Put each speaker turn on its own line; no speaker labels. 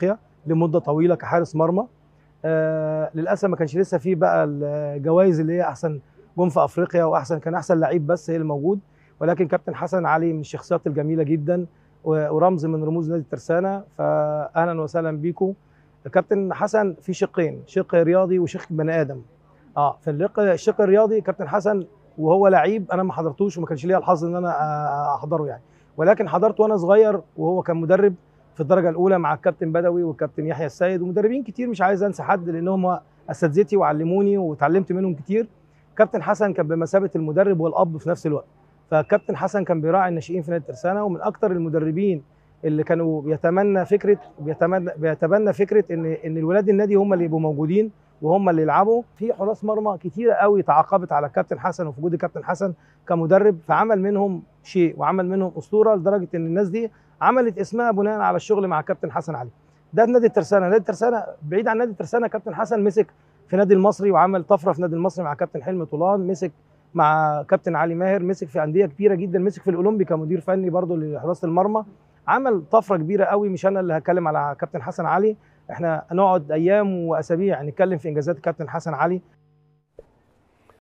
افريقيا لمده طويله كحارس مرمى آه للاسف ما كانش لسه في بقى الجوائز اللي هي احسن جون في افريقيا واحسن كان احسن لعيب بس هي اللي موجود ولكن كابتن حسن علي من الشخصيات الجميله جدا ورمز من رموز نادي الترسانه فاهلا وسهلا بيكم كابتن حسن في شقين شق رياضي وشق بني ادم اه في الشق الشق الرياضي كابتن حسن وهو لعيب انا ما حضرتوش وما كانش ليا الحظ ان انا احضره يعني ولكن حضرت وانا صغير وهو كان مدرب في الدرجه الاولى مع الكابتن بدوي والكابتن يحيى السيد ومدربين كتير مش عايز انسى حد لانهم اساتذتي وعلموني وتعلمت منهم كتير كابتن حسن كان بمثابه المدرب والاب في نفس الوقت فكابتن حسن كان بيراعي الناشئين في نادي الترسانه ومن اكتر المدربين اللي كانوا بيتمنى فكره بيتمنى بيتبنى فكره ان ان الولاد النادي هم اللي يبقوا موجودين وهم اللي يلعبوا في حراس مرمى كتيره قوي تعاقبت على كابتن حسن وفي وجود كابتن حسن كمدرب فعمل منهم شيء وعمل منهم اسطوره لدرجه ان الناس دي عملت اسمها بناء على الشغل مع كابتن حسن علي ده نادي الترسانه نادي الترسانه بعيد عن نادي الترسانه كابتن حسن مسك في نادي المصري وعمل طفره في نادي المصري مع كابتن حلمي طولان مسك مع كابتن علي ماهر مسك في انديه كبيره جدا مسك في الاولمبي كمدير فني برضه لحراسه المرمى عمل طفره كبيره قوي مش انا اللي هتكلم على كابتن حسن علي احنا نقعد ايام واسابيع نتكلم في انجازات كابتن حسن علي